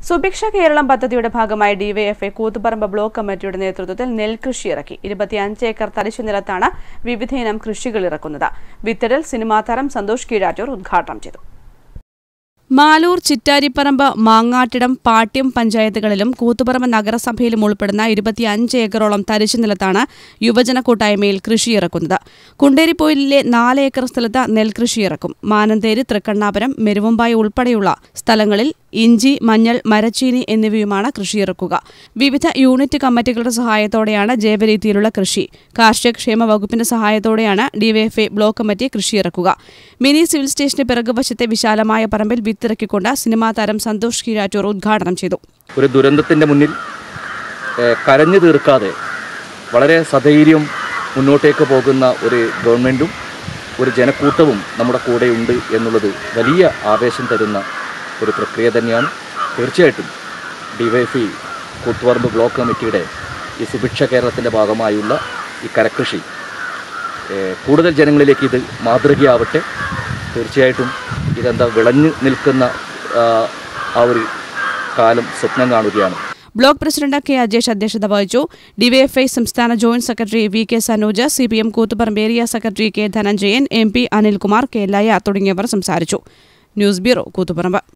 സുഭിക്ഷ കേരളം പദ്ധതിയുടെ ഭാഗമായി DYFI Koothuparamba block കമ്മിറ്റിയുടെ നേതൃത്വത്തിൽ നെൽകൃഷി ഇറക്കി ഇരുപത്തിയഞ്ച് ഏക്കർ തരിശു നിലത്താണ് വിവിധയിനം കൃഷികൾ ഇറക്കുന്നത് വിത്തരൽ സിനിമാ താരം സന്തോഷ് കീഴാറ്റൂർ ഉദ്ഘാടനം ചെയ്തു മാലൂർ ചിറ്റാരിപ്പറമ്പ് മാങ്ങാട്ടിടം പാട്യം പഞ്ചായത്തുകളിലും കൂത്തുപറമ്പ് നഗരസഭയിലും ഉൾപ്പെടുന്ന ഇരുപത്തിയഞ്ച് ഏക്കറോളം തരിശു നിലത്താണ് യുവജന കൂട്ടായ്മയിൽ കൃഷി ഇറക്കുന്നത് കുണ്ടേരിപ്പോയിലിലെ നാല് ഏക്കർ സ്ഥലത്ത് നെൽകൃഷി ഇറക്കും മാനന്തേരി തൃക്കണ്ണാപുരം മെരുവമ്പായി ഉൾപ്പെടെയുള്ള സ്ഥലങ്ങളിൽ ഇഞ്ചി മഞ്ഞൾ മരച്ചീനി എന്നിവയുമാണ് കൃഷിയിറക്കുക വിവിധ യൂണിറ്റ് കമ്മിറ്റികളുടെ സഹായത്തോടെയാണ് ജൈവരീതിയിലുള്ള കൃഷി കാർഷിക ക്ഷേമ വകുപ്പിന്റെ സഹായത്തോടെയാണ് ഡിവൈഎഫ്ഐ ബ്ലോക്ക് കമ്മിറ്റി കൃഷിയിറക്കുക മിനി സിവിൽ സ്റ്റേഷന് പിറകുവശത്തെ വിശാലമായ പറമ്പിൽ വിത്തിറക്കിക്കൊണ്ട് സിനിമാ താരം സന്തോഷ് കീഴാറ്റൂർ ഉദ്ഘാടനം ചെയ്തു ഒരു ദുരന്തത്തിൻ്റെ മുന്നിൽ ഏഹ്, കരഞ്ഞു തീർക്കാതെ വളരെ സധൈര്യം മുന്നോട്ടേക്ക് പോകുന്ന ഒരു ഗവൺമെൻറ്റും ഒരു ജനക്കൂട്ടവും നമ്മുടെ കൂടെയുണ്ട് എന്നുള്ളത് വലിയ ആവേശം തരുന്ന ഒരു പ്രക്രിയ തന്നെയാണ് തീർച്ചയായിട്ടും ഡിവൈഎഫ്ഇ കൂത്തുപറമ്പ് ബ്ലോക്ക് കമ്മിറ്റിയുടെ ഈ സുഭിക്ഷ കേരളത്തിൻ്റെ ഭാഗമായുള്ള ഈ കരകൃഷി ഏഹ്, കൂടുതൽ ജനങ്ങളിലേക്ക് ഇത് മാതൃകയാവട്ടെ തീർച്ചയായിട്ടും ഇതെന്താ വിളഞ്ഞു നിൽക്കുന്ന ആ, ആ ഒരു കാലം സ്വപ്നം കാണുകയാണ് ബ്ലോക്ക് പ്രസിഡന്റ് കെ അജേഷ് അധ്യക്ഷത വഹിച്ചു ഡിവൈഎഫ്ഐ സംസ്ഥാന joint secretary V K Sanoj C P M Koothuparamba area secretary K Dhananjayan M P Anilkumar K Laya തുടങ്ങിയവർ സംസാരിച്ചു ന്യൂസ് ബ്യൂറോ കൂത്തുപറമ്പ്